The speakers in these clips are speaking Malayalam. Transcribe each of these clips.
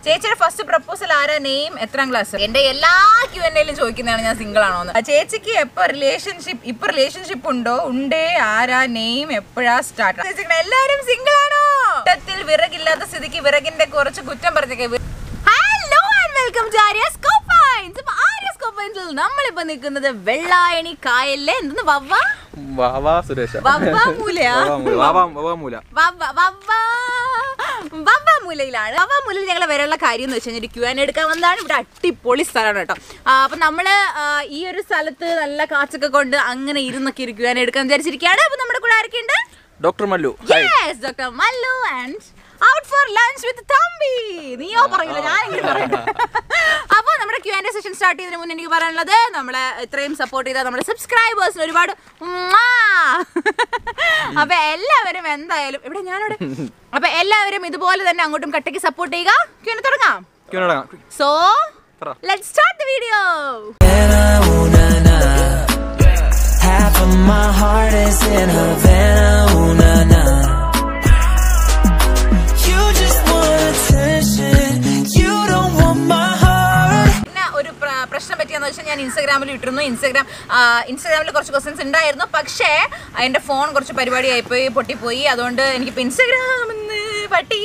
ചേച്ചിയുടെ ഫസ്റ്റ് പ്രപ്പോസൽ ആരാ നെയിം എത്രാം ക്ലാസ് എന്റെ എല്ലാ ക്യു എൻ എയിലും ചോദിക്കുന്നതാണ് ഞാൻ സിംഗിൾ ആണോ എന്ന് ചേച്ചിക്ക് എപ്പോ റിലേഷൻഷിപ്പ് ഇപ്പൊ റിലേഷൻഷിപ്പ് ഉണ്ടോ ഉണ്ടേ ആരാ നെയിം എപ്പോഴാ സ്റ്റാർട്ട് എല്ലാരും സിംഗിൾ ആണോ ത്തിൽ വിറകില്ലാത്ത സ്ഥിതിക്ക് വിറകിന്റെ കുറച്ച് കുറ്റം പറഞ്ഞേക്കെ hello and welcome to Aryascopes അപ്പൊ ആര്യസ് കോപ്പൈൻസിൽ നമ്മളിപ്പോ നിൽക്കുന്നത് വെള്ളായണി കായലിലെ എന്തെന്ന് വവ്വ വാവാ സുരേഷ വവ്വ മൂലയാ വാവാമൂല വവ്വ- വവ്വ- വവ്വാമൂലയിലാണ് വവ്വാമൂലയിൽ ഞങ്ങൾ വരെയുള്ള കാര്യം എന്ന് വെച്ച് കഴിഞ്ഞാൽ ക്യൂ ആൻ എടുക്കാൻ വന്നതാണ് ഇവിടെ അടിപൊളി സ്ഥലമാണ് കേട്ടോ ആ, അപ്പൊ നമ്മള് ആ, ഈ ഒരു സ്ഥലത്ത് നല്ല കാച്ചൊക്കെ കൊണ്ട് അങ്ങനെ ഇരുന്നൊക്കെ ഒരു ക്യൂ ആൻ എടുക്കാൻ വിചാരിച്ചിരിക്കുകയാണ് അപ്പൊ നമ്മുടെ കൂടെ ആരൊക്കെയുണ്ട് doctor Mallu yes doctor Mallu and out for lunch with Thampi നീയോ പറയില്ല ഞാൻ എങ്കിലും പറയട്ടെ അപ്പോൾ നമ്മുടെ ക്യൂ ആൻഡ് സെഷൻ സ്റ്റാർട്ട് ചെയ്തതിന് മുന്നേ എനിക്ക് പറയാനുള്ളത് നമ്മളെ ഇത്രയും സപ്പോർട്ട് ചെയ്ത നമ്മുടെ സബ്സ്ക്രൈബേഴ്സിന് ഒരുപാട് ഉമ്മാ. അപ്പൊ എല്ലാവരും എന്തായാലും ഇവിടെ ഞാനിവിടെ അപ്പൊ എല്ലാവരും ഇതുപോലെ തന്നെ അങ്ങോട്ടും കട്ടയ്ക്ക് സപ്പോർട്ട് ചെയ്യുക ക്യൂ തുടങ്ങാം ക്യൂനടങ്ങാം സോ പറ. Let start the video Half of my heart is in Havana, ooh na na. You just want attention, you don't want my heart. പിന്നെ ഒരു പ്ര- പ്രശ്നം പറ്റിയെന്ന് വെച്ചാൽ ഞാൻ ഇൻസ്റ്റാഗ്രാമിൽ ഇട്ടിരുന്നു ഇൻസ്റ്റാഗ്രാം ഇൻസ്റ്റാഗ്രാമിൽ കുറച്ച് ക്വസ്റ്റ്യൻസ് ഉണ്ടായിരുന്നു പക്ഷേ എൻ്റെ ഫോൺ കുറച്ച് പരിപാടി ആയിപ്പോയി പൊട്ടിപ്പോയി അതുകൊണ്ട് എനിക്കിപ്പോൾ ഇൻസ്റ്റാഗ്രാം പട്ടി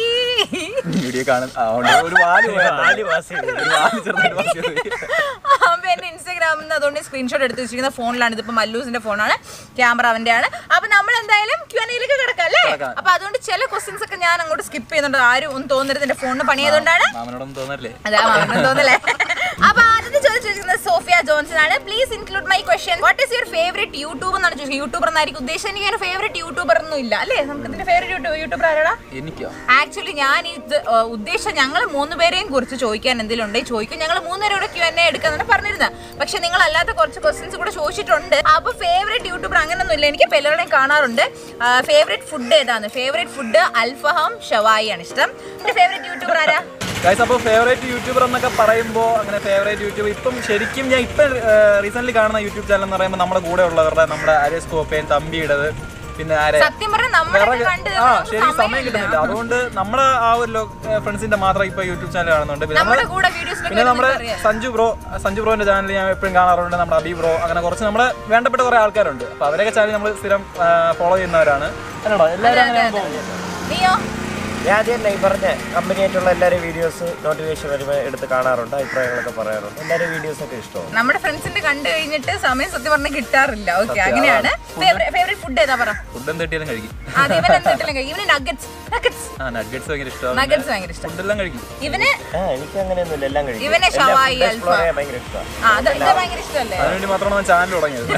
വീഡിയോ കാണും ആ, ഉണ്ട്. ഒരു വാല് പോയതാ. ഒരു വാല് ചെറുതായിട്ട് പാസ് ചെയ്തു. അപ്പൊ എന്റെ ഇൻസ്റ്റാഗ്രാമിൽ നിന്ന് അതുകൊണ്ട് സ്ക്രീൻഷോട്ട് എടുത്ത് വെച്ചിരിക്കുന്ന ഫോണിലാണ് ഇതിപ്പോ മല്ലൂസിന്റെ ഫോണാണ് ക്യാമറ അവന്റെ ആണ് അപ്പൊ നമ്മൾ എന്തായാലും ക്യു എനയിലേക്ക് കിടക്കാം അല്ലേ കിടക്കാം. അപ്പൊ അതുകൊണ്ട് ചില ക്വസ്റ്റ്യൻസ് ഒക്കെ ഞാൻ അങ്ങോട്ട് സ്കിപ്പ് ചെയ്യുന്നുണ്ട് ആരും ഒന്നും തോന്നരുത് എന്റെ ഫോണിന് പണിയായതുകൊണ്ടാണ് മാമനോടൊന്നും തോന്നല്ലേ അതാ മാമന് തോന്നല്ലേ അപ്പൊ ആദ്യത്തെ ചോദിച്ചിരിക്കുന്നത് സോഫിയ ജോൺസൺ ആണ് please include my question what is your favourite YouTube എന്നാണ് ചോദിച്ചത് യൂട്യൂബർ എന്നായിരിക്കും ഉദ്ദേശം എനിക്ക് അങ്ങനെ ഫേവറേറ്റ് യൂട്യൂബർ ഒന്നും ഇല്ല അല്ലേ നമുക്ക് ഇതിന്റെ ഫേവറേറ്റ് യൂട്യൂബർ ആരാടാ എനിക്കോ ആക്ച്വലി ഞാൻ ഇത് ഏഹ്, ഉദ്ദേശം ഞങ്ങൾ മൂന്നുപേരെയും കുറിച്ച് ചോദിക്കാൻ എന്തെങ്കിലും ഉണ്ടെങ്കിൽ ചോദിക്കും ഞങ്ങൾ മൂന്നുപേരും കൂടെ ക്യു എന്നെ എടുക്കാന്നാണ് പറഞ്ഞിരുന്നത് പക്ഷെ നിങ്ങൾ അല്ലാത്ത കുറച്ച് ക്വസ്റ്റ്യൻസ് കൂടെ ചോദിച്ചിട്ടുണ്ട് അപ്പൊ ഫേവറേറ്റ് യൂട്യൂബർ അങ്ങനൊന്നും ഇല്ല എനിക്ക് ഇപ്പൊ എല്ലാവരുടെയും കാണാറുണ്ട് ഫേവറേറ്റ് ഫുഡ് ഏതാണ് ഫേവറേറ്റ് ഫുഡ് അൽഫഹാം ഷവായി ആണ് ഇഷ്ടം ഫേവറേറ്റ് യൂട്യൂബർ ആരാ ഗൈസ് അപ്പോൾ ഫേവറേറ്റ് യൂട്യൂബർ എന്നൊക്കെ പറയുമ്പോൾ അങ്ങനെ ഫേവറേറ്റ് യൂട്യൂബർ ഇപ്പം ശരിക്കും ഞാൻ ഇപ്പം റീസെന്റ് കാണുന്ന യൂട്യൂബ് ചാനൽ എന്ന് പറയുമ്പോൾ നമ്മുടെ കൂടെ ഉള്ളവരുടെ നമ്മുടെ അരേസ് കോപ്പയും തമ്പിയുടേത് പിന്നെ ആരെ സത്യം പറഞ്ഞാൽ നമ്മളൊക്കെ വിറക് കണ്ട് ആ നമുക്ക് ശരി സമയം സമയമില്ല. കിട്ടുന്നില്ല അതുകൊണ്ട് നമ്മുടെ ആ ഒരു ഫ്രണ്ട്സിന്റെ മാത്രം ഇപ്പൊ യൂട്യൂബ് ചാനൽ കാണുന്നുണ്ട് പിന്നെ നമ്മുടെ നമ്മള് കൂടെ വീഡിയോസിലൊക്കെ പിന്നെ നമ്മുടെ അറിയാം സഞ്ജു ബ്രോ സഞ്ജു ബ്രോന്റെ ചാനൽ ഞാൻ എപ്പോഴും കാണാറുണ്ട് നമ്മുടെ അബി ബ്രോ അങ്ങനെ കുറച്ച് നമ്മുടെ വേണ്ടപ്പെട്ട കുറെ ആൾക്കാരുണ്ട് അപ്പൊ അവരൊക്കെ ചാനൽ നമ്മൾ സ്ഥിരം ഫോളോ ചെയ്യുന്നവരാണ് അല്ലടാ എല്ലാവരും അങ്ങനെ പോകും നീയോ ഞാൻ ആദ്യം തന്നെ ഈ പറഞ്ഞ കമ്പനിയായിട്ടുള്ള എല്ലാവരും വീഡിയോസ് നോട്ടിഫിക്കേഷൻ വരുമ്പോൾ എടുത്ത് കാണാറുണ്ട് അഭിപ്രായങ്ങളൊക്കെ പറയാറുണ്ട് എല്ലാവരും വീഡിയോസ് ഒക്കെ ഇഷ്ടമാണ് നമ്മുടെ ഫ്രണ്ട്സിന്റെ കണ്ടു കഴിഞ്ഞിട്ട് സമയം സത്യം പറഞ്ഞാൽ കിട്ടാറില്ല ഓക്കെ അങ്ങനെയാണ് ഫേവറേറ്റ് ഫുഡ് ഏതാ പറ ഫുഡ് എന്ത് കിട്ടിയാലും കഴിക്കും അത് ഇവൻ എന്തിട്ടില്ല ഇവന് നഗറ്റ്സ് നഗറ്റ്സ് ആ നഗ്ഗറ്റ്സ് ഭയങ്കര ഇഷ്ടമാണ് നഗറ്റ്സ് ഭയങ്കര ഇഷ്ടം ഫുഡെല്ലാം കഴിക്കും ഇവന് ആ എനിക്ക് അങ്ങനെയൊന്നുമില്ല എല്ലാം കഴിക്കും ഇവനെ എല്ലാം ഷവായി, food explore അൽഫാം. ചെയ്യാൻ ഭയങ്കര ഇഷ്ടമാണ് ആ അത് ഇത് ഭയങ്കര ഇഷ്ടമല്ലേ അതിനുവേണ്ടി മാത്രമാണ് ഞാൻ ചാനൽ തുടങ്ങിയത്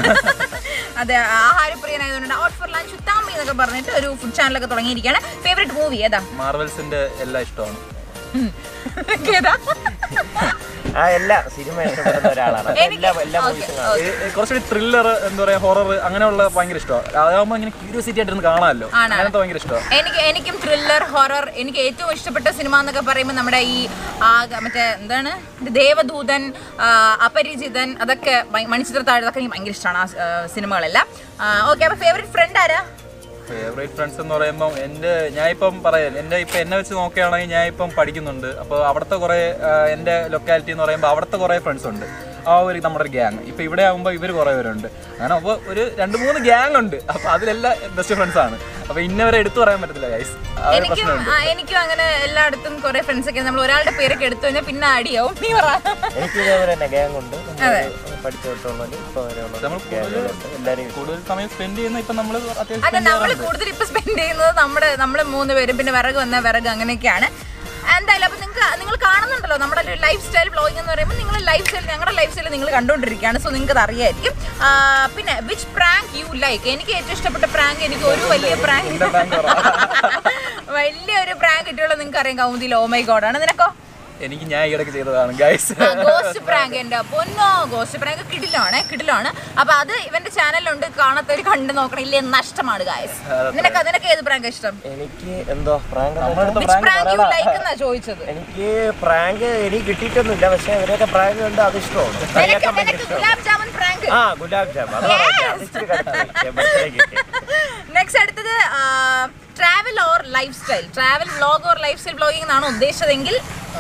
അതെ ആഹാരപ്രിയനായതുകൊണ്ട് ഔട്ട് ഫോർ ലഞ്ച് ഉത്താമ്പി എന്നൊക്കെ പറഞ്ഞിട്ട് ഒരു ഫുഡ് ചാനലൊക്കെ തുടങ്ങിയിരിക്കുകയാണ് ഫേവറേറ്റ് മൂവി ഏതാ മാർവൽസിന്റെ എല്ലാം ഇഷ്ടമാണ് ഏതാ ആ എല്ലാ സിനിമ ഇഷ്ടപ്പെടുന്ന ഒരാളാണ് എനിക്ക് എല്ലാ എല്ലാ okay, മൂവീസും okay. ഏ- ഏ, കുറച്ചുകൂടി ത്രില്ലർ എന്താ പറയാ ഹൊറർ അങ്ങനെയുള്ള ഭയങ്കര ഇഷ്ടമാണ് അതാകുമ്പോൾ ഇങ്ങനെ ക്യൂരിയോസിറ്റി ആയിട്ട് ഇരുന്ന് കാണാമല്ലോ ആണ്. അങ്ങനത്തെ ഭയങ്കര ഇഷ്ടമാണ് എനിക്ക് എനിക്കും ത്രില്ലർ ഹൊറർ എനിക്ക് ഏറ്റവും ഇഷ്ടപ്പെട്ട സിനിമ എന്നൊക്കെ പറയുമ്പോൾ നമ്മുടെ ഈ ആ, മറ്റേ എന്താണ് ഇത് ദേവദൂതൻ ആ, അപരിചിതൻ അതൊക്കെ ഭയ- മണിച്ചിത്രത്താഴ് അതൊക്കെ എനിക്ക് ഭയങ്കര ഇഷ്ടമാണ് ആ സ്- ആ, സിനിമകളെല്ലാം ഓക്കെ അപ്പൊ ഫേവറേറ്റ് ഫ്രണ്ട് ആരാ ഫേവറേറ്റ് ഫ്രണ്ട്സ് എന്ന് പറയുമ്പോൾ എൻ്റെ ഞാൻ ഇപ്പം പറയാം എൻ്റെ ഇപ്പം എന്നെ വെച്ച് നോക്കുകയാണെങ്കിൽ ഞാൻ ഇപ്പം പഠിക്കുന്നുണ്ട് അപ്പോൾ അവിടുത്തെ കുറേ ആ, എൻ്റെ ലൊക്കാലിറ്റി എന്ന് പറയുമ്പോൾ അവിടുത്തെ കുറേ ഫ്രണ്ട്സ് ഉണ്ട് ആ ഒരു നമ്മുടെ ഒരു ഗ്യാങ് ഇപ്പം ഇവിടെ ആകുമ്പോൾ ഇവർ കുറേ പേരുണ്ട് അങ്ങനെ അപ്പോൾ ഒരു രണ്ട് മൂന്ന് ഗ്യാങ് ഉണ്ട് അപ്പോൾ അതിലെല്ലാം ബെസ്റ്റ് ഫ്രണ്ട്സ് ആണ് അപ്പോൾ ഇന്നവരെ എടുത്തു പറയാൻ പറ്റത്തില്ല ഗൈസ് ആ ഒരു എനിക്കും പ്രശ്നമുണ്ട് ആ, എനിക്കും അങ്ങനെ എല്ലായിടത്തും കുറെ ഫ്രണ്ട്സ് ഒക്കെ നമ്മൾ ഒരാളുടെ പേരൊക്കെ എടുത്തു കഴിഞ്ഞാൽ പിന്നെ അടിയാവും നീ പറ എനിക്ക് ഇതേപോലെ തന്നെ ഗ്യാങ് ഉണ്ട് പഠിച്ചു തൊട്ടുള്ളത് ഇപ്പൊ വരെ നമ്മൾ ഗ്യാങ്ങുകളുണ്ട് എല്ലാവരും കൂടുതൽ സമയം സ്പെൻഡ് ചെയ്യുന്ന ഇപ്പം നമ്മൾ അത്യാവശ്യം അതെ spend നമ്മൾ ചെയ്യാറുണ്ട്. കൂടുതൽ ഇപ്പൊ സ്പെൻഡ് ചെയ്യുന്നത് നമ്മുടെ നമ്മൾ മൂന്ന് പേരും പിന്നെ വിറക് വന്ന വിറക് അങ്ങനെയൊക്കെയാണ് എന്തായാലും അപ്പൊ നിങ്ങൾക്ക് നിങ്ങൾ കാണുന്നുണ്ടല്ലോ നമ്മുടെ ഒരു ലൈഫ് സ്റ്റൈൽ ബ്ലോഗിംഗ് എന്ന് പറയുമ്പോൾ നിങ്ങൾ ലൈഫ് സ്റ്റൈൽ ഞങ്ങളുടെ ലൈഫ് സ്റ്റൈൽ നിങ്ങൾ കണ്ടുകൊണ്ടിരിക്കുകയാണ് സോ നിങ്ങൾക്ക് അത് അറിയായിരിക്കും ആ, പിന്നെ വിച്ച് പ്രാങ്ക് യു ലൈക്ക് എനിക്ക് ഏറ്റവും ഇഷ്ടപ്പെട്ട പ്രാങ്ക് എനിക്ക് ഒരു വലിയ പ്രാങ്ക് എൻ്റെ prank പറ. വലിയ ഒരു പ്രാങ്ക് കിട്ടിയുള്ള നിങ്ങൾക്ക് അറിയാം കൗമുദിയിൽ ഓ മൈ ഗോഡ് ആണ് നിനക്കോ എനിക്ക് ഞാൻ ഈയിടയ്ക്ക് ചെയ്തതാണ് ഗൈസ് ഗോസ്റ്റ് പ്രാങ്ക് എന്റെ പൊന്നോ ഗോസ്റ്റ് പ്രാങ്ക് കിടിലാണ് കിടിലാണ് അപ്പൊ അത് ഇവന്റെ ചാനലിലുണ്ട് കാണാത്തവര് കണ്ടു നോക്കണം ഇല്ലേ നഷ്ടമാണ് ഗായസ് നിനക്ക് നിനക്ക് ഏത് പ്രാങ്ക് ഇഷ്ടം എനിക്ക് എന്തോ പ്രാങ്ക് നമ്മളടുത്ത which prank prank you like എന്നാ ചോദിച്ചത് എനിക്ക് പ്രാങ്ക് എനിക്ക് കിട്ടിയിട്ടൊന്നുമില്ല പക്ഷെ അവരൊക്കെ പ്രാങ്ക് കണ്ട് അത് ഇഷ്ടമാണ് നിനക്ക് കളിയാക്കാൻ ഭയങ്കര നിനക്ക് ഇഷ്ടമാണ് ഗുലാബ് ജാമുൻ പ്രാങ്ക് ആ ഗുലാബ് ജാം അതാണ് Yes. അത് ഇച്ചിരി കറക്റ്റ് birthday കിട്ടി നെക്സ്റ്റ് അടുത്തത് travel or lifestyle travel vlog or lifestyle vlogging എന്നാണ് ഉദ്ദേശിച്ചതെങ്കിൽ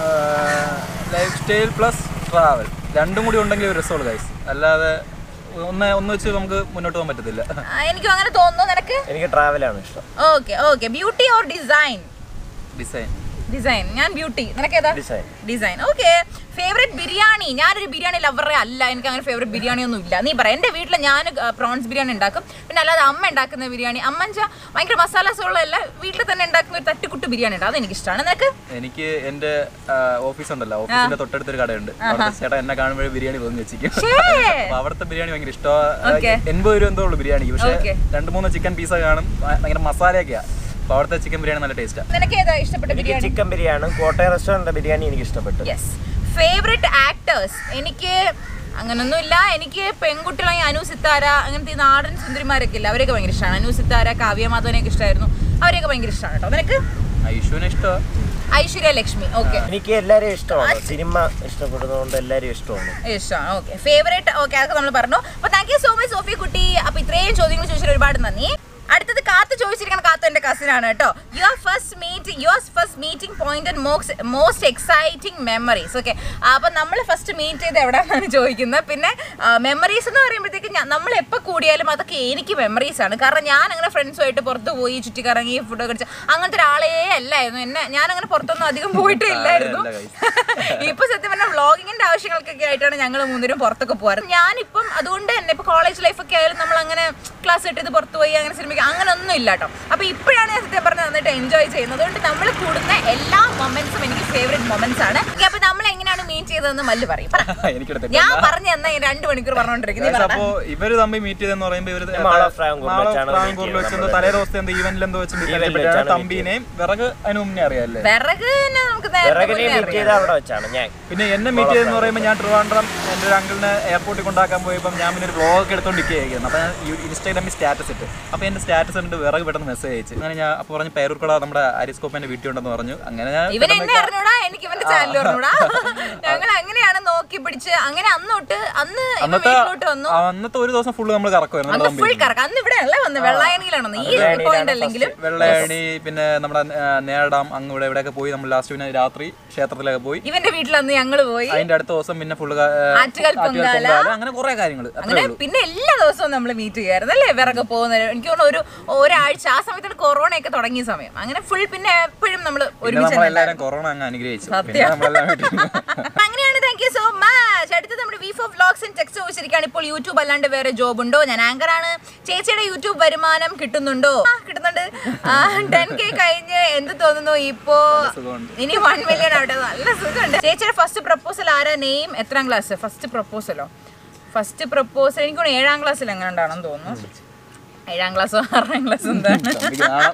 ലൈഫ് സ്റ്റൈൽ പ്ലസ് ട്രാവൽ രണ്ടും കൂടി ഉണ്ടെങ്കിൽ ഒരു രസമുള്ളൂ ഗൈസ് അല്ലാതെ ഒന്ന് ഒന്ന് വെച്ച് നമുക്ക് മുന്നോട്ട് പോകാൻ പറ്റത്തില്ല ആ, എനിക്കും അങ്ങനെ തോന്നുന്നു നിനക്ക് എനിക്ക് ട്രാവലാണ് ഇഷ്ടം okay okay beauty or design design design ഞാൻ ബ്യൂട്ടി നിനക്ക് ഏതാ design design okay favourite biryani ഞാനൊരു ബിരിയാണി ലവറേ അല്ല എനിക്ക് അങ്ങനെ ഫേവറേറ്റ് ബിരിയാണി ഒന്നും ഇല്ല നീ പറ എൻ്റെ വീട്ടിൽ ഞാൻ പ്രോൺസ് ബിരിയാണി ഉണ്ടാക്കും പിന്നെ അല്ലാതെ അമ്മ ഉണ്ടാക്കുന്ന ബിരിയാണി അമ്മ വെച്ചാൽ ഭയങ്കര മസാലാസ് ഉള്ളതല്ല വീട്ടിൽ തന്നെ ഉണ്ടാക്കുന്ന ഒരു തട്ടിക്കുട്ട് ബിരിയാണി ഉണ്ട് അത് എനിക്ക് ഇഷ്ടമാണ് നിനക്ക് എനിക്ക് എന്റെ ഓഫീസ് ഉണ്ടല്ലോ ഓഫീസിന്റെ തൊട്ടടുത്തൊരു കടയുണ്ട് അവിടുത്തെ ചേട്ടാ എന്നെ കാണുമ്പോൾ ബിരിയാണി തോന്നി വെച്ചിരിക്കും ഛേ! അപ്പൊ അവിടുത്തെ ബിരിയാണി ഭയങ്കര Okay. ഇഷ്ടമാണ് എൺപത് രൂപ എന്തോ ഉള്ളൂ ബിരിയാണി പക്ഷെ Okay. രണ്ട് മൂന്ന് ചിക്കൻ പീസ കാണും ഭയങ്കര മസാലയൊക്കെയാ അപ്പൊ അവിടുത്തെ ചിക്കൻ ബിരിയാണി നല്ല ടേസ്റ്റാ നിനക്ക് ഏതാ ഇഷ്ടപ്പെട്ട എനിക്ക് ബിരിയാണി ചിക്കൻ ബിരിയാണി കോട്ടയം റെസ്റ്റോറൻറ്റിലെ ബിരിയാണി എനിക്ക് ഇഷ്ടപ്പെട്ടു യെസ് ഫേവറേറ്റ് ആക്ടേഴ്സ് എനിക്ക് അങ്ങനൊന്നുമില്ല എനിക്ക് പെൺകുട്ടികളായി അനു സിത്താര അങ്ങനത്തെ ഈ നാടൻ സുന്ദരിമാരൊക്കെ ഇല്ല അവരെയൊക്കെ ഭയങ്കര ഇഷ്ടമാണ് അനു സിത്താര കാവ്യ മാധവനെയൊക്കെ ഇഷ്ടമായിരുന്നു അവരെയൊക്കെ ഭയങ്കര ഇഷ്ടമാണ് കേട്ടോ നിനക്ക് ഐഷുവിനെ ഇഷ്ടമാണ് ഐശ്വര്യ ലക്ഷ്മി ഓക്കെ എനിക്ക് എല്ലാവരെയും ഇഷ്ടമാണ് സിനിമ ഇഷ്ടപ്പെടുന്നതുകൊണ്ട് എല്ലാവരെയും ഇഷ്ടമാണ് ഇഷ്ടമാണ് ഓക്കെ ഫേവറേറ്റ് ഓക്കെ അതൊക്കെ നമ്മൾ പറഞ്ഞു അപ്പൊ thank you so much Sophie കുട്ടി അപ്പൊ ഇത്രയും ചോദ്യങ്ങൾ ചോദിച്ചാൽ ഒരുപാട് നന്ദി അടുത്തത് കാത്ത് ചോദിച്ചിരിക്കുന്ന കാത്ത് എന്റെ കസിൻ ആണ് കേട്ടോ your first meet your first meeting point and most most exciting memories okay അപ്പൊ നമ്മൾ ഫസ്റ്റ് മീറ്റ് ചെയ്ത് എവിടെയാണ് ചോദിക്കുന്നത് പിന്നെ മെമ്മറീസ് എന്ന് പറയുമ്പോഴത്തേക്ക് നമ്മൾ എപ്പോൾ കൂടിയാലും അതൊക്കെ എനിക്ക് മെമ്മറീസ് ആണ് കാരണം ഞാൻ അങ്ങനെ ഫ്രണ്ട്സുമായിട്ട് പുറത്ത് പോയി ചുറ്റിക്കറങ്ങി ഫുഡ് കഴിച്ച് അങ്ങനത്തെ ഒരാളേ അല്ലായിരുന്നു എന്നെ ഞാൻ അങ്ങനെ പുറത്തൊന്നും അധികം പോയിട്ടേ ഇല്ലായിരുന്നു അല്ല, guys. ഇപ്പൊ സത്യം പറഞ്ഞാൽ വ്ളോഗിങ്ങിന്റെ ആവശ്യങ്ങൾക്കൊക്കെ ആയിട്ടാണ് ഞങ്ങൾ മൂന്നുപേരും പുറത്തൊക്കെ പോകാറ് ഞാനിപ്പം അതുകൊണ്ട് തന്നെ ഇപ്പൊ കോളേജ് ലൈഫൊക്കെ ആയാലും നമ്മൾ അങ്ങനെ ക്ലാസ് ഇട്ടത് പുറത്ത് പോയി അങ്ങനെ സിനിമയ്ക്ക് അങ്ങനെ ഒന്നും ഇല്ല കേട്ടോ അപ്പൊ ഇപ്പോഴാണ് ഞാൻ സത്യം പറഞ്ഞത് നന്നായിട്ട് എൻജോയ് ചെയ്യുന്നത് അതുകൊണ്ട് നമ്മൾ കൂടുന്ന എല്ലാ മൊമെന്റ്സും എനിക്ക് ഫേവറേറ്റ് മൊമെന്റ്സ് ആണ് Okay, അപ്പൊ നമ്മൾ എങ്ങനെയാണ് മീറ്റ് ചെയ്തതെന്ന് മല്ലു പറയും പറ. എനിക്കിവിടെ ഞാൻ പറഞ്ഞു തന്ന ഈ രണ്ട് മണിക്കൂർ പറഞ്ഞോണ്ടിരിക്കുന്നത് നീ പറ. അപ്പോ ഇവര് തമ്മിൽ മീറ്റ് ചെയ്തെന്ന് പറയുമ്പോ ഇവര് മാള ഫ്രാങ്കൂറിൽ വെച്ചാണ് ഫ്രാങ്കൂറിൽ meet വെച്ച് ചെയ്തത് എന്തോ തലേ ദിവസത്തെ എന്തോ ഈവന്റിൽ എന്തോ വെച്ച് meet Event ചെയ്തിട്ടാണ് വെച്ചാണ് meet തമ്പീനെയും വിറക് അനുമുന്നെ അറിയാല്ലേ വിറക് തന്നെ നമുക്ക് നേരത്തെ വിറകിനെ മുന്നേ മീറ്റ് ചെയ്ത് അറിയാം. അവിടെ വെച്ചാണ് ഞാൻ പിന്നെ എന്നെ മീറ്റ് ചെയ്തെന്ന് പറയുമ്പോൾ ഞാൻ ട്രിവാൻഡ്രം എൻ്റെ ഒരു അങ്കിളിനെ എയർപോർട്ടിൽ കൊണ്ടാക്കാൻ പോയപ്പോൾ ഞാൻ പിന്നെ ഒരു വ്ളോഗ് ഒക്കെ എടുത്തോണ്ടിരിക്കുകയായിരുന്നു അപ്പോൾ ഞാൻ യു- ഇൻസ്റ്റാഗ്രാമിൽ സ്റ്റാറ്റസ് ഇട്ട് അപ്പോൾ എൻ്റെ സ്റ്റാറ്റസ് ഉണ്ട് വിറക് പെട്ടെന്ന് മെസ്സേജ് അയച്ചു അങ്ങനെ ഞാൻ അപ്പോൾ പറഞ്ഞു പേരൂർക്കുള്ള നമ്മുടെ അരിസ്കോപ്പ് എൻ്റെ വീട്ടിൽ ഉണ്ടെന്ന് പറഞ്ഞു അങ്ങനെ ഞാൻ ഇവൻ പെട്ടെന്ന് എന്നെ അറിഞ്ഞൂടാ എനിക്ക് ഇവന്റെ ചാനൽ അറിഞ്ഞൂടാ ഞങ്ങൾ അങ്ങനെയാണ് നോക്കി പിടിച്ച് അങ്ങനെ അന്ന് തൊട്ട് അന്ന് ഇവൻ അന്നത്തെ വീട്ടിലോട്ട് വന്നു ആ, അന്നത്തെ ഒരു ദിവസം ഫുള്ള് നമ്മൾ കറക്കുമായിരുന്നു അന്ന് നമ്മുടെ ഫുൾ തമ്പിൽ കറക്കം അന്ന് ഇവിടെ അല്ല വന്ന് വെള്ളായണിയിലാണ് വന്നത് ഈ വെള്ളായണിയിലാണ് പോയിന്റ് അല്ലെങ്കിലും വെള്ളയണി പിന്നെ നമ്മുടെ ആ, നേടാം അങ്ങ് ഇവിടെ ഇവിടെയൊക്കെ പോയി നമ്മൾ ലാസ്റ്റ് പിന്നെ രാത്രി ക്ഷേത്രത്തിലൊക്കെ പോയി ഇവന്റെ വീട്ടിൽ അന്ന് ഞങ്ങള് പോയി അതിന്റെ അടുത്ത ദിവസം പിന്നെ ഫുള്ള് ആറ്റുകാൽ പൊങ്കാല. അങ്ങനെ കുറെ കാര്യങ്ങൾ അത്രേ അങ്ങനെ ഉള്ളൂ പിന്നെ എല്ലാ ദിവസവും നമ്മൾ മീറ്റ് ചെയ്യായിരുന്നു അല്ലേ വിറക് പോകുന്നത് എനിക്ക് തോന്നുന്നു ഒരു ഒരാഴ്ച ആ സമയത്താണ് കൊറോണ ഒക്കെ തുടങ്ങിയ സമയം അങ്ങനെ ഫുൾ പിന്നെ എപ്പോഴും നമ്മൾ പിന്നെ ഒരുമിച്ച് നമ്മളെല്ലാരും കൊറോണ അങ്ങ് അനുഗ്രഹിച്ചു പിന്നെ നമ്മളെല്ലാം വീട്ടിൽ ഇരുന്നു. അപ്പൊ അങ്ങനെയാണ് താങ്ക് യു സോ മച്ച് അടുത്തത് നമ്മുടെ V four vlogs and text ചോദിച്ചിരിക്കുകയാണ് ഇപ്പോൾ യൂട്യൂബ് അല്ലാണ്ട് വേറെ ജോബ് ഉണ്ടോ ഞാൻ ആങ്കർ ആണ് ചേച്ചിയുടെ യൂട്യൂബ് വരുമാനം കിട്ടുന്നുണ്ടോ ആ, കിട്ടുന്നുണ്ട് ടെൻ കെ കഴിഞ്ഞ് എന്ത് തോന്നുന്നു ഇപ്പോ സുഖമുണ്ട്. ഇനി വൺ മില്യൺ ആവട്ടെ നല്ല സുഖമുണ്ട് ചേച്ചിയുടെ ഫസ്റ്റ് പ്രപ്പോസൽ ആരാ നെയിം എത്രാം ക്ലാസ് ഫസ്റ്റ് പ്രപ്പോസലോ ഫസ്റ്റ് പ്രപ്പോസൽ എനിക്ക് തോന്നുന്നു ഏഴാം ക്ലാസ്സിൽ എങ്ങനെ ഉണ്ടാണെന്ന് തോന്നുന്നു ഏഴാം ക്ലാസ്സോ ആറാം ക്ലാസ്സോ എന്താണ് തമ്പിക്ക് നാണം.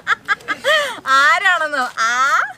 ആരാണെന്നോ ആ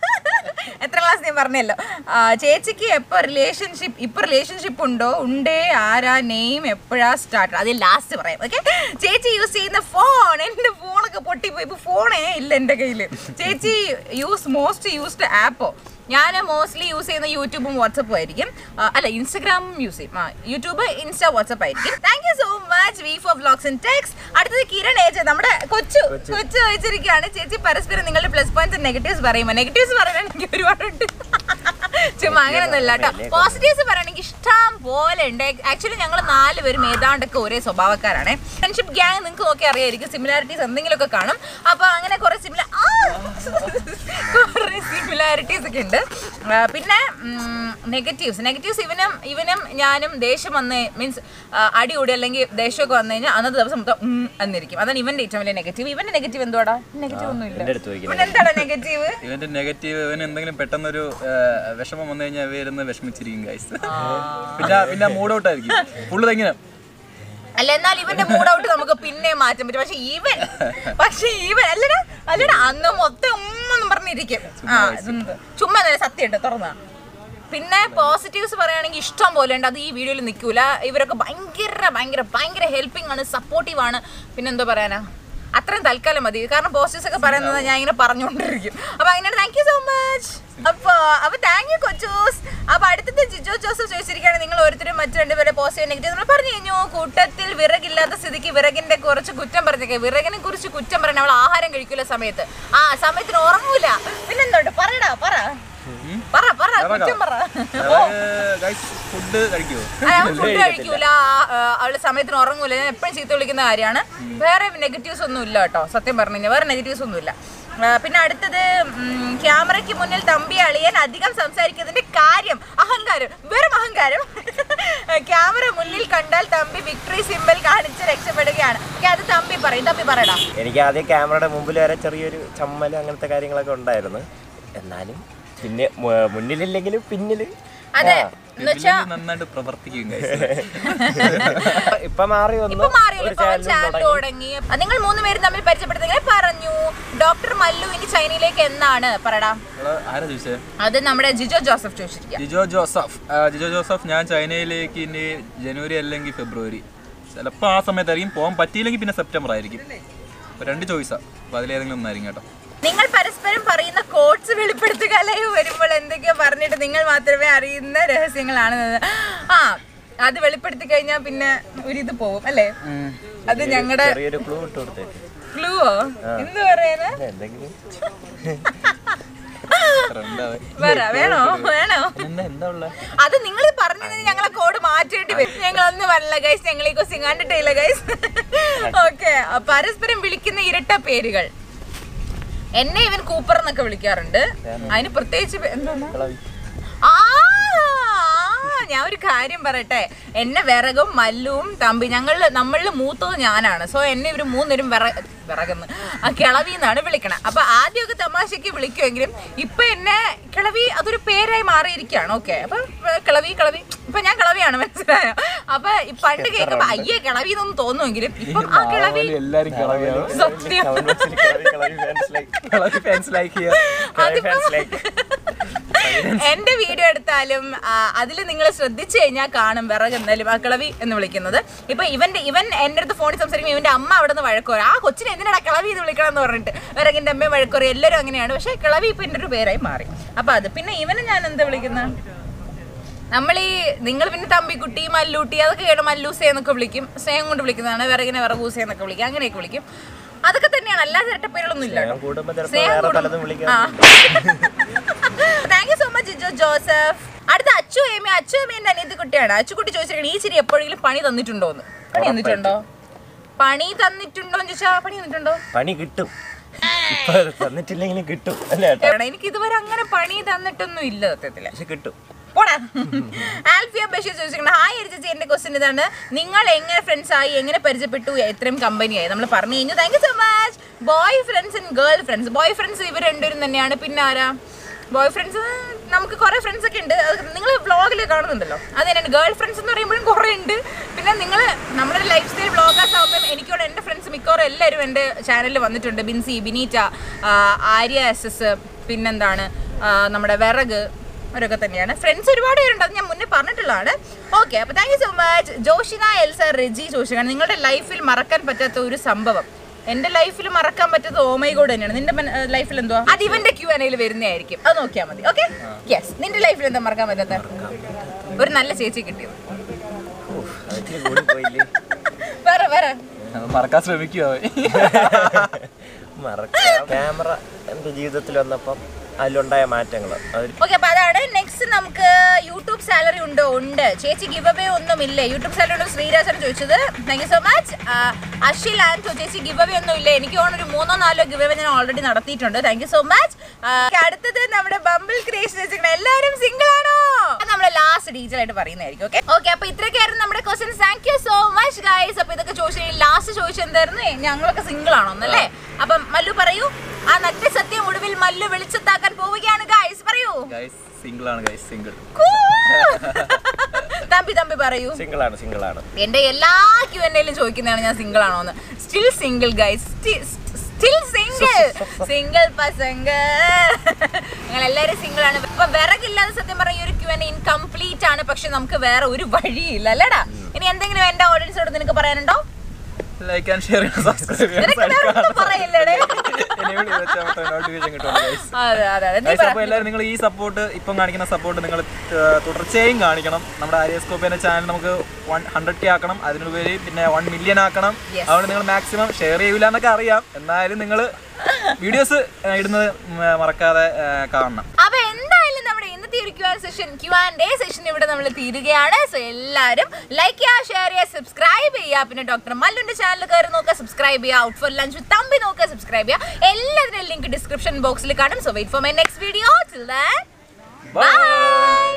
എത്ര ക്ലാസ് ഞാൻ പറഞ്ഞല്ലോ ആ, ചേച്ചിക്ക് എപ്പോ റിലേഷൻഷിപ്പ് ഇപ്പൊ റിലേഷൻഷിപ്പ് ഉണ്ടോ ഉണ്ടേ ആരാ നെയിം എപ്പോഴാ സ്റ്റാർട്ട് അത് ലാസ്റ്റ് പറയാം ഓക്കെ ചേച്ചി യൂസ് ചെയ്യുന്ന ഫോൺ എന്റെ ഫോണൊക്കെ പൊട്ടിപ്പോയി ഇപ്പൊ ഫോണേ ഇല്ല എന്റെ കയ്യിൽ ചേച്ചി യൂസ് മോസ്റ്റ് യൂസ്ഡ് ആപ്പോ ഞാൻ മോസ്റ്റ്ലി യൂസ് ചെയ്യുന്ന യൂട്യൂബും വാട്സപ്പും ആയിരിക്കും ആ, അല്ല ഇൻസ്റ്റഗ്രാമും യൂസ് ചെയ്യും ആ യൂട്യൂബ് ഇൻസ്റ്റ വാട്സപ്പ് ആയിരിക്കും thank you so much V four vlogs and text അടുത്തത് കിരൺ ഏജ് നമ്മുടെ കൊച്ചു കൊച്ചു ചോദിച്ചിരിക്കുകയാണ് ചേച്ചി പരസ്പരം നിങ്ങളുടെ പ്ലസ് പോയിന്റ്സ് നെഗറ്റീവ്സ് പറയുമ്പോൾ നെഗറ്റീവ്സ് പറയാൻ എനിക്ക് ഒരുപാടുണ്ട് ചുമ്മാ അങ്ങനെയൊന്നുമില്ല കേട്ടോ പോസിറ്റീവ്സ് പറയുകയാണെങ്കിൽ ഇഷ്ടം പോലെ ഉണ്ട് ആക്ച്വലി ഞങ്ങൾ നാല് പേരും ഏതാണ്ടൊക്കെ ഒരേ സ്വഭാവക്കാരാണ് ഫ്രണ്ട്ഷിപ്പ് ഗ്യാങ് നിങ്ങൾക്ക് നോക്കി അറിയായിരിക്കും സിമിലാരിറ്റീസ് എന്തെങ്കിലുമൊക്കെ കാണും അപ്പൊ അങ്ങനെ കുറെ സിമില കുറെ സിമിലാരിറ്റീസ് ഒക്കെ ഉണ്ട് ആ, പിന്നെ നെഗറ്റീവ്സ് നെഗറ്റീവ്സ് ഇവനും ഇവനും ഞാനും ദേഷ്യം വന്ന് മീൻസ് അടി കൂടി അല്ലെങ്കിൽ ദേഷ്യമൊക്കെ വന്നു കഴിഞ്ഞാൽ അന്നത്തെ ദിവസം മൊത്തം ഉം എന്നിരിക്കും അതാണ് ഇവന്റെ ഏറ്റവും വലിയ നെഗറ്റീവ് ഇവന്റെ നെഗറ്റീവ് എന്തുവാടാ നെഗറ്റീവ് ഒന്നും ഇല്ല എൻ്റെ അടുത്ത് ചോദിക്കുന്നത് ഇവൻ എന്താണ് നെഗറ്റീവ് ഇവന്റെ നെഗറ്റീവ് ഇവന് എന്തെങ്കിലും പെട്ടെന്നൊരു ആ, വിഷമം വന്നു കഴിഞ്ഞാൽ ഇവരുന്ന് വിഷമിച്ചിരിക്കും ഗൈസ് പിന്നെ പിന്നെ മൂഡ് ഔട്ട് ആയിരിക്കും ഫുള്ള് തെങ്ങനെ അല്ല എന്നാൽ ഇവന്റെ മൂഡ് ഔട്ട് നമുക്ക് പിന്നെ മാറ്റാൻ പറ്റും പക്ഷെ ഇവൻ പക്ഷെ ഇവൻ അല്ലടാ അല്ലടാ അന്ന് മൊത്തം ഉമ്മെന്ന് പറഞ്ഞിരിക്കും ആ ഇതെന്ത് ചുമ്മാ നല്ല സത്യമുണ്ട് തുറന്ന പിന്നെ പോസിറ്റീവ്സ് പറയുകയാണെങ്കിൽ ഇഷ്ടം പോലെ ഉണ്ട് അത് ഈ വീഡിയോയിൽ നിൽക്കൂല ഇവരൊക്കെ ഭയങ്കര ഭയങ്കര ഭയങ്കര ഹെൽപ്പിംഗ് ആണ് സപ്പോർട്ടീവ് ആണ് പിന്നെ എന്താ പറയാനാ അത്രയും തൽക്കാലം മതി കാരണം പോസിറ്റീവ്സ് ഒക്കെ പറയുന്നത് ഞാൻ ഇങ്ങനെ പറഞ്ഞുകൊണ്ടിരിക്കും അപ്പൊ അങ്ങനെയാണ് താങ്ക് യു സോ മച്ച് അപ്പൊ അപ്പൊ താങ്ക് യു കൊച്ചൂസ് അപ്പൊ അടുത്തത് ജിജോ ജോസഫ് ചോദിച്ചിരിക്കുകയാണ് നിങ്ങൾ ഓരോരുത്തരും മറ്റു രണ്ടുപേരെ പോസിറ്റീവ് നെഗറ്റീവ് നമ്മൾ പറഞ്ഞു കഴിഞ്ഞു കൂട്ടത്തിൽ വിറകില്ലാത്ത സ്ഥിതിക്ക് വിറകിന്റെ കുറച്ച് കുറ്റം പറഞ്ഞേക്കെ വിറകിനെ കുറിച്ച് കുറ്റം പറയണ അവൾ ആഹാരം കഴിക്കൂല സമയത്ത് ആ സമയത്തിന് ഉറങ്ങൂല പിന്നെന്തോട്ട് പറയടാ പറ പറ പറ കുറ്റം പറ ഗൈസ് ഫുഡ് കഴിക്കുമോ ഫുഡ് കഴിക്കൂല ആ, അവള് സമയത്തിന് ഉറങ്ങൂല ഞാൻ എപ്പോഴും ചീത്ത വിളിക്കുന്ന കാര്യമാണ് വേറെ നെഗറ്റീവ്സ് ഒന്നും ഇല്ല കേട്ടോ സത്യം പറഞ്ഞു കഴിഞ്ഞാൽ വേറെ നെഗറ്റീവ്സ് ഒന്നും ഇല്ല ആ, പിന്നെ അടുത്തത് ഉം, ക്യാമറയ്ക്ക് മുന്നിൽ തമ്പി അളിയൻ അധികം സംസാരിക്കുന്നതിന്റെ കാര്യം അഹങ്കാരം വെറും അഹങ്കാരം ക്യാമറ മുന്നിൽ കണ്ടാൽ തമ്പി വിക്ടറി സിമ്പിൾ കാണിച്ച് രക്ഷപ്പെടുകയാണ് ഓക്കേ, അത് തമ്പി പറയും തമ്പി പറയടാ എനിക്ക് ആദ്യം ക്യാമറയുടെ മുമ്പിൽ വരെ ചെറിയൊരു ചമ്മൽ അങ്ങനത്തെ കാര്യങ്ങളൊക്കെ ഉണ്ടായിരുന്നു എന്നാലും പിന്നെ മു- മുന്നിലില്ലെങ്കിലും പിന്നില് അതെ ആ. എന്നുവെച്ചാ ഇതില് നന്നായിട്ട് പ്രവർത്തിക്കും ഗൈസ് ഇപ്പൊ മാറി വന്നു ഇപ്പൊ മാറിയല്ലോ ഒരു ഇപ്പൊ ചാനലും ചാനൽ തുടങ്ങി. തുടങ്ങി ആ, നിങ്ങൾ മൂന്ന് പേരും തമ്മിൽ പരിചയപ്പെടുത്തുന്നത് പറഞ്ഞു ഡോക്ടർ മല്ലു ഇനി ചൈനയിലേക്ക് എന്നാണ് പറടാ എടാ, ആരാ ചോദിച്ചേ അത് നമ്മുടെ ജിജോ ജോസഫ് ചോദിച്ചിരിക്കുക ജിജോ ജോസഫ് ആ, ജിജോ ജോസഫ് ഞാൻ ചൈനയിലേക്ക് ഇനി ജനുവരി അല്ലെങ്കിൽ ഫെബ്രുവരി ചിലപ്പോൾ ആ സമയത്തായിരിക്കും പോകാൻ പറ്റിയില്ലെങ്കിൽ പിന്നെ സെപ്റ്റംബർ ആയിരിക്കും അപ്പൊ രണ്ട് ചോയ്സാ അപ്പൊ അതിലേതെങ്കിലും ഒന്നായിരിക്കും കേട്ടോ നിങ്ങൾ പരസ്പരം പറയുന്ന കോഡ്സ് വെളിപ്പെടുത്തുക ലൈവ് വരുമ്പോൾ എന്തൊക്കെയോ പറഞ്ഞിട്ട് നിങ്ങൾ മാത്രമേ അറിയുന്ന രഹസ്യങ്ങളാണ് ഇത്. ആ അത് വെളിപ്പെടുത്തി കഴിഞ്ഞാൽ പിന്നെ ഒരിത് പോവും അല്ലേ അത് ഞങ്ങളുടെ ചെറിയൊരു ക്ലൂ ഇട്ട് കൊടുത്തേക്ക് ക്ലൂവോ എന്ത് പറയുന്നത് എന്തെങ്കിലും രണ്ടാവേ വേറെ വേണോ വേണോ എന്താ എന്താ ഉള്ളത് അത് നിങ്ങൾ പറഞ്ഞത് ഞങ്ങളെ കോഡ് മാറ്റേണ്ടി വരും ഞങ്ങൾ ഒന്നും പറഞ്ഞില്ല ഗൈസ് ഞങ്ങൾ ഈ ക്വസ്റ്റ്യൻ കണ്ടിട്ടില്ല ഗൈസ് ഓക്കെ പരസ്പരം വിളിക്കുന്ന ഇരട്ട പേരുകൾ എന്നെ ഇവൻ കൂപ്പർ എന്നൊക്കെ വിളിക്കാറുണ്ട് അതിന് പ്രത്യേകിച്ച് പേ- എന്താണ് ആ ആ, ഞാൻ ഒരു കാര്യം പറയട്ടെ എന്നെ വിറകും മല്ലുവും തമ്പി ഞങ്ങൾ നമ്മളിൽ മൂത്തത് ഞാനാണ് സോ എന്നെ ഇവർ മൂന്നരും വിറ വിറകുന്ന് ആ കിളവി എന്നാണ് വിളിക്കണത് അപ്പൊ ആദ്യമൊക്കെ തമാശയ്ക്ക് വിളിക്കുമെങ്കിലും ഇപ്പൊ എന്നെ കിളവി അതൊരു പേരായി മാറിയിരിക്കുകയാണ് ഓക്കെ അപ്പൊ ഏർ, കിളവി കിളവി ഇപ്പൊ ഞാൻ കിളവിയാണ് മനസ്സിലായോ അപ്പൊ ഈ പണ്ട് കേൾക്കുമ്പോ അയ്യേ കിളവി എന്നൊന്നും തോന്നുമെങ്കിലും ഇപ്പം ആ കിളവി എല്ലാരും കളവിയാണ് സത്യം ഫാൻസ് ലൈക്ക് അതിപ്പം എന്റെ വീഡിയോ എടുത്താലും അതിൽ നിങ്ങൾ ശ്രദ്ധിച്ചു കഴിഞ്ഞാൽ കാണും വിറക് എന്തായാലും ആ കിളവി എന്ന് വിളിക്കുന്നത് ഇപ്പൊ ഇവന്റെ ഇവൻ എന്റെ അടുത്ത് ഫോണിൽ സംസാരിക്കുമ്പോൾ ഇവന്റെ അമ്മ അവിടെ നിന്ന് വഴക്കോറ ആ കൊച്ചിനെ എന്തിനാ കിളവി എന്ന് വിളിക്കണം എന്ന് പറഞ്ഞിട്ട് വിറകിന്റെ അമ്മയും വഴക്കോറി എല്ലാവരും അങ്ങനെയാണ് പക്ഷെ കിളവി ഇപ്പൊ എന്റെ ഒരു പേരായി മാറി അപ്പൊ അത് പിന്നെ ഇവനെ ഞാൻ എന്താ വിളിക്കുന്നത് നമ്മൾ ഈ നിങ്ങൾ പിന്നെ തമ്പിക്കുട്ടി മല്ലൂട്ടി അതൊക്കെ കേട്ടോ മല്ലൂസേ എന്നൊക്കെ വിളിക്കും സ്നേഹം കൊണ്ട് വിളിക്കുന്നതാണ് വിറകിനെ വിറകൂസേ എന്നൊക്കെ വിളിക്കും അങ്ങനെയൊക്കെ വിളിക്കും അതൊക്കെ തന്നെയാണ് അല്ലാതെ ഇരട്ടപ്പേരുകളൊന്നും ഇല്ല കേട്ടോ. കൂടുമ്പോ ചിലപ്പോ സ്നേഹം വേറെ കൂടും. പലതും വിളിക്കാം ആ. Thank you so much Jijo Joseph അടുത്ത അച്ചു ഏമി അച്ചു ഏമി എന്റെ അനിയത്തി കുട്ടിയാണ് അച്ചുകുട്ടി ചോദിച്ചിരിക്കണം ഈ ചിരി എപ്പോഴെങ്കിലും പണി തന്നിട്ടുണ്ടോ എന്ന് പണി തന്നിട്ടുണ്ടോ പണി തന്നിട്ടുണ്ടോ എന്ന് ചോദിച്ചാ പണി തന്നിട്ടുണ്ടോ പണി കിട്ടും ഇപ്പൊ തന്നിട്ടില്ലെങ്കിലും കിട്ടും അല്ലേ ഏട്ടാ എടാ, എനിക്ക് ഇതുവരെ അങ്ങനെ പണി തന്നിട്ടൊന്നും ഇല്ല സത്യത്തില് പക്ഷെ കിട്ടും പോടാ ആൽഫിയ ബഷീർ ചോദിച്ചിട്ടുണ്ട് ഹായ് എരി ചേച്ചി എന്റെ ക്വസ്റ്റ്യൻ ഇതാണ് നിങ്ങൾ എങ്ങനെ ഫ്രണ്ട്സ് ആയി എങ്ങനെ പരിചയപ്പെട്ടു എത്രയും കമ്പനിയായി നമ്മൾ പറഞ്ഞു കഴിഞ്ഞു thank you so much boyfriends and girlfriends boyfriends ഇവർ രണ്ടുപേരും തന്നെയാണ് പിന്നെ ആരാ ബോയ് ഫ്രണ്ട്സ് നമുക്ക് കുറെ ഫ്രണ്ട്സ് ഒക്കെ ഉണ്ട് അത് നിങ്ങൾ വ്ളോഗിൽ കാണുന്നുണ്ടല്ലോ അത് തന്നെയാണ് ഗേൾ ഫ്രണ്ട്സ് എന്ന് പറയുമ്പോഴും കുറേ ഉണ്ട് പിന്നെ നിങ്ങൾ നമ്മുടെ ലൈഫ് സ്റ്റൈൽ വ്ളോഗേഴ്സ് ആകുമ്പോൾ എനിക്കോടെ എൻ്റെ ഫ്രണ്ട്സ് മിക്കവാറും എല്ലാവരും എൻ്റെ ചാനലിൽ വന്നിട്ടുണ്ട് ബിൻസി ബിനീറ്റ ആ, ആര്യ എസ് എസ് പിന്നെന്താണ് ആ, നമ്മുടെ വിറക് അവരൊക്കെ തന്നെയാണ് ഫ്രണ്ട്സ് ഒരുപാട് പേരുണ്ട് അത് ഞാൻ മുന്നേ പറഞ്ഞിട്ടുള്ളതാണ് ഓക്കെ അപ്പോൾ thank you so much Joshina Elsa Reji ചോദിച്ചാണ് നിങ്ങളുടെ ലൈഫിൽ മറക്കാൻ പറ്റാത്ത ഒരു സംഭവം എന്റെ ലൈഫിൽ മറക്കാൻ പറ്റാത്ത ഓമൈ ഗോഡ് തന്നെയാണ് നിന്റെ ലൈഫിൽ എന്തോ അത് ഇവന്റെ ക്യൂ എനയിൽ വരുന്നതായിരിക്കും അത് നോക്കിയാൽ മതി ഓക്കെ യെസ് നിന്റെ ലൈഫിൽ എന്താ മറക്കാൻ പറ്റാത്ത ഒരു നല്ല ചേച്ചി കിട്ടിയത് ഉഫ്, അതിച്ചിരി കൂടി പോയില്ലേ വേറെ വേറെ മറക്കാൻ ശ്രമിക്കുവോ മറക്കാം ക്യാമറ എന്റെ ജീവിതത്തിൽ വന്നപ്പം അതിലുണ്ടായ മാറ്റങ്ങൾ അതിൽ ഓക്കെ അപ്പൊ അതാണ് നെക്സ്റ്റ് നമുക്ക് യൂട്യൂബ് സാലറി ഉണ്ടോ ഉണ്ട് ചേച്ചി ഗിവ് അവേ ഒന്നും ഇല്ല യൂട്യൂബ് സാലറി ഉണ്ടോ ശ്രീരാജാണ് ചോദിച്ചത് thank you so much Ashil and ചേച്ചി ഗിവ് അവേ ഒന്നും ഇല്ല എനിക്ക് തോന്നുന്നു ഒരു മൂന്നോ നാലോ ഗിവ് അവേ ഞാൻ ഓൾറെഡി നടത്തിയിട്ടുണ്ട് താങ്ക് യു സോ മച്ച് അടുത്തത് നമ്മുടെ ബമ്പിൾ ക്രേസ് വെച്ചിട്ടുണ്ട് എല്ലാവരും സിംഗിൾ ആണോ അത് നമ്മുടെ ലാസ്റ്റ് ഡീറ്റെയിൽ ആയിട്ട് പറയുന്നതായിരിക്കും ഓക്കെ ഓക്കെ അപ്പൊ ഇത്രയൊക്കെയായിരുന്നു നമ്മുടെ questions thank you so much guys അപ്പൊ ഇതൊക്കെ ചോദിച്ചു ലാസ്റ്റ് ചോദിച്ചത് എന്തായിരുന്നു ഏ, ഞങ്ങളൊക്കെ സിംഗിൾ ആണോ എന്നല്ലേ അപ്പം മല്ലു പറയൂ ആ നഗ്ന സത്യം ഒടുവിൽ മല്ലു വെളിച്ചത്താക്കാൻ പോവുകയാണ് ഗൈസ് പറയൂ ഗൈസ് സിംഗിൾ ആണ് ഗൈസ് സിംഗിൾ തമ്പി തമ്പി പറയൂ സിംഗിൾ ആണ് സിംഗിൾ ആണ് എന്റെ എല്ലാ ക്യു എൻ എയിലും ചോദിക്കുന്നതാണ് ഞാൻ സിംഗിൾ ആണോ എന്ന് still single guys still single single പസംഗ ഞങ്ങൾ എല്ലാവരും സിംഗിൾ ആണ് ഇപ്പൊ വിറകില്ലാതെ സത്യം പറഞ്ഞ ഈ ഒരു ക്യു എൻ ഇൻകംപ്ലീറ്റ് ആണ് പക്ഷെ നമുക്ക് വേറെ ഒരു വഴിയില്ല അല്ലേടാ ഇനി എന്തെങ്കിലും എന്റെ ഓഡിയൻസോട് നിനക്ക് പറയാനുണ്ടോ ലൈക്ക് ആൻഡ് ഷെയർ ചെയ്യണം സബ്സ്ക്രൈബ് നിനക്ക് വേറെ ഒന്നും പറയില്ലടേ നോട്ടിഫിക്കേഷൻ കിട്ടുമല്ലോ guys. അതെ അതെ അതെ നീ Guys, പറ അപ്പോൾ എല്ലാവരും നിങ്ങൾ ഈ സപ്പോർട്ട് ഇപ്പം കാണിക്കുന്ന സപ്പോർട്ട് നിങ്ങൾ തുടർച്ചയായും കാണിക്കണം നമ്മുടെ ആര്യസ്കോപ്പിന്റെ ചാനൽ നമുക്ക് വൺ ഹൺഡ്രഡ് കെ ആക്കണം അതിനുപരി പിന്നെ വൺ മില്യൺ ആക്കണം Yes. അതുകൊണ്ട് നിങ്ങൾ മാക്സിമം ഷെയർ ചെയ്യൂല എന്നൊക്കെ അറിയാം എന്നാലും നിങ്ങൾ വീഡിയോസ് ഇടുന്നത് ഉം, മറക്കാതെ ആ, കാണണം അപ്പൊ എന്തായാലും നമ്മുടെ ഇന്നത്തെ ഒരു Q an session Q and A session ഇവിടെ നമ്മൾ തീരുകയാണ് സോ എല്ലാവരും ലൈക്ക് ചെയ്യുക ഷെയർ ചെയ്യുക സബ്സ്ക്രൈബ് ചെയ്യുക പിന്നെ ഡോക്ടർ മല്ലുന്റെ ചാനൽ കയറി നോക്കുക സബ്സ്ക്രൈബ് ചെയ്യുക ഔട്ട് ഫോർ ലഞ്ച് തമ്പി നോക്കുക സബ്സ്ക്രൈബ് ചെയ്യുക എല്ലാത്തിനും ലിങ്ക് ഡിസ്ക്രിപ്ഷൻ ബോക്സിൽ കാണും so wait for my next video by